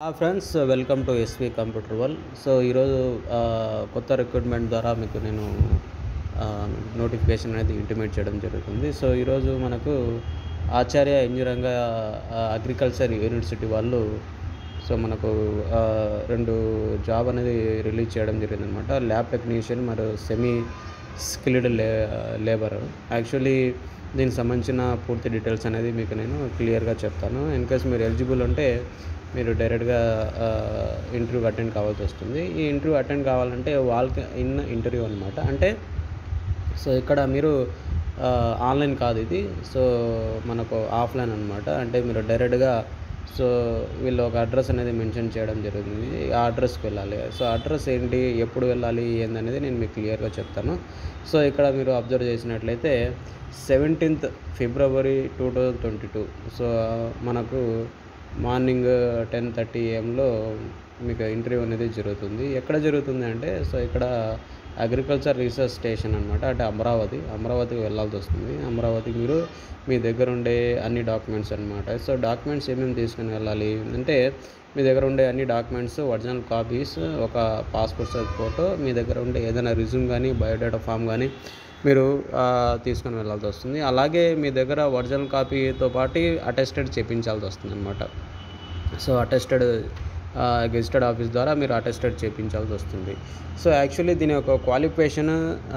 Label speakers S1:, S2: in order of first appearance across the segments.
S1: friends welcome to SV computer world so ఈరోజు ఆ, కొత్త రిక్రూట్మెంట్ ద్వారా మీకు నేను నోటిఫికేషన్ అనేది ఇంటిమేట్ చేయడం జరుగుతుంది సో ఈరోజు మనకు ఆచార్య ఇంజనీరింగ్ అగ్రికల్చర్ యూనివర్సిటీ వాళ్ళు సో మనకు ఆ, రెండు జాబ్ అనేది రిలీజ్ చేయడం జరిగింది అనమాట ల్యాబ్ టెక్నీషియన్ మరియు సెమీ స్కిల్డ్ లే లేబర్ యాక్చువల్లీ దీనికి సంబంధించిన పూర్తి డీటెయిల్స్ అనేది మీకు నేను క్లియర్గా చెప్తాను ఇన్ కేస్ మీరు ఎలిజిబుల్ ఉంటే మీరు డైరెక్ట్గా ఇంటర్వ్యూ అటెండ్ కావాల్సి వస్తుంది ఈ ఇంటర్వ్యూ అటెండ్ కావాలంటే వాళ్ళకి ఇన్ ఇంటర్వ్యూ అనమాట అంటే సో ఇక్కడ మీరు ఆ, ఆన్లైన్ కాదు ఇది సో మనకు ఆఫ్లైన్ అనమాట అంటే మీరు డైరెక్ట్గా సో వీళ్ళు ఒక అడ్రస్ అనేది మెన్షన్ చేయడం జరుగుతుంది ఆ అడ్రస్కి వెళ్ళాలి సో అడ్రస్ ఏంటి ఎప్పుడు వెళ్ళాలి ఏందనేది నేను మీకు క్లియర్గా చెప్తాను సో ఇక్కడ మీరు అబ్జర్వ్ చేసినట్లయితే seventeenth February two thousand twenty two so మనకు మార్నింగ్ టెన్ థర్టీ ఏఎంలో మీకు ఇంటర్వ్యూ అనేది జరుగుతుంది ఎక్కడ జరుగుతుంది అంటే సో ఇక్కడ అగ్రికల్చర్ రీసెర్చ్ స్టేషన్ అనమాట అంటే అమరావతి అమరావతికి వెళ్ళాల్సి వస్తుంది అమరావతికి మీరు మీ దగ్గర ఉండే అన్ని డాక్యుమెంట్స్ అనమాట సో డాక్యుమెంట్స్ ఏమేమి తీసుకుని వెళ్ళాలి అంటే మీ దగ్గర ఉండే అన్ని డాక్యుమెంట్స్ ఒరిజినల్ కాపీస్ ఒక పాస్పోర్ట్ సైజ్ ఫోటో మీ దగ్గర ఉండే ఏదైనా రిజ్యూమ్ కానీ బయోడేటా ఫామ్ కానీ మీరు ఆ, తీసుకొని వెళ్ళాల్సి వస్తుంది అలాగే మీ దగ్గర ఒరిజినల్ కాపీతో పాటు అటెస్టెడ్ చేయించాల్సి వస్తుంది అనమాట సో అటెస్టెడ్ గెజిటెడ్ ఆఫీస్ ద్వారా మీరు అటెస్టెడ్ చేయించాల్సి వస్తుంది సో యాక్చువల్లీ దీని యొక్క క్వాలిఫికేషన్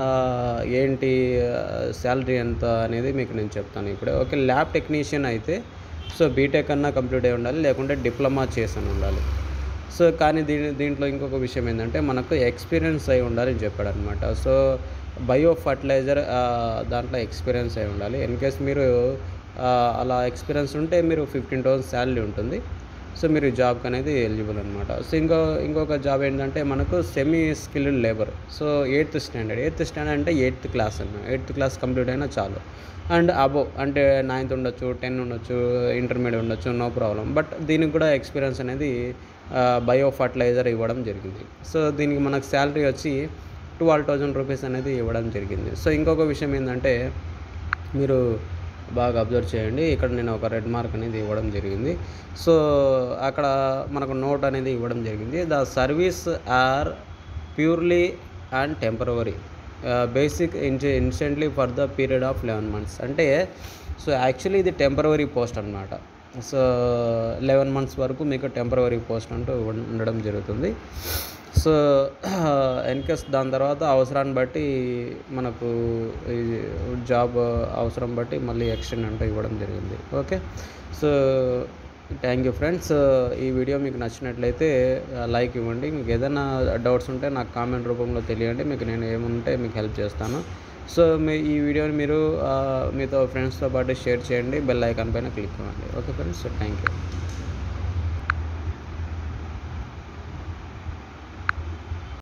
S1: ఏంటి శాలరీ ఎంత అనేది మీకు నేను చెప్తాను ఇప్పుడు ఓకే ల్యాబ్ టెక్నీషియన్ అయితే సో బీటెక్ అన్నా కంప్లీట్ అయి ఉండాలి లేకుంటే డిప్లొమా చేసి ఉండాలి సో కానీ దీని దీంట్లో ఇంకొక విషయం ఏంటంటే మనకు ఎక్స్పీరియన్స్ అయి ఉండాలి అని చెప్పాడు అనమాట సో బయో ఫర్టిలైజర్ దాంట్లో ఎక్స్పీరియన్స్ అయి ఉండాలి ఇన్ కేస్ మీరు ఆ, అలా ఎక్స్పీరియన్స్ ఉంటే మీరు ఫిఫ్టీన్ థౌసండ్ శాలరీ ఉంటుంది సో మీరు ఈ జాబ్కి అనేది ఎలిజిబుల్ అనమాట సో ఇంకో ఇంకొక జాబ్ ఏంటంటే మనకు semi skilled labour so eighth standard eighth standard అంటే ఎయిత్ క్లాస్ అన్న ఎయిత్ క్లాస్ కంప్లీట్ అయినా చాలు అండ్ అబో అంటే నైన్త్ ఉండొచ్చు టెన్ ఉండొచ్చు ఇంటర్మీడియట్ ఉండొచ్చు నో ప్రాబ్లం బట్ దీనికి కూడా ఎక్స్పీరియన్స్ అనేది బయో ఫర్టిలైజర్ ఇవ్వడం జరిగింది సో దీనికి మనకు శాలరీ వచ్చి ట్వెల్వ్ థౌజండ్ రూపీస్ అనేది ఇవ్వడం జరిగింది సో ఇంకొక విషయం ఏంటంటే మీరు బాగా అబ్జర్వ్ చేయండి ఇక్కడ నేను ఒక రెడ్ మార్క్ అనేది ఇవ్వడం జరిగింది సో అక్కడ మనకు నోట్ అనేది ఇవ్వడం జరిగింది the service are purely and temporary basic instantly for the period of eleven months అంటే సో యాక్చువల్లీ ఇది టెంపరవరీ పోస్ట్ అనమాట సో లెవెన్ మంత్స్ వరకు మీకు టెంపరవరీ పోస్ట్ అంటూ ఉం- ఉండడం జరుగుతుంది సో ఎన్కేస్ దాని తర్వాత అవసరాన్ని బట్టి మనకు ఈ జాబ్ అవసరం బట్టి మళ్ళీ ఎక్స్టెండ్ అంటూ ఇవ్వడం జరిగింది okay so thank you friends ఈ వీడియో మీకు నచ్చినట్లయితే లైక్ ఇవ్వండి మీకు ఏదైనా డౌట్స్ ఉంటే నాకు కామెంట్ రూపంలో తెలియండి మీకు నేను ఏముంటే మీకు హెల్ప్ చేస్తాను సో మీ ఈ వీడియోని మీరు ఆ, మీతో ఫ్రెండ్స్తో పాటు షేర్ చేయండి బెల్ ఐకాన్ పైన క్లిక్ ఇవ్వండి ఓకే ఫ్రెండ్స్ థ్యాంక్ యూ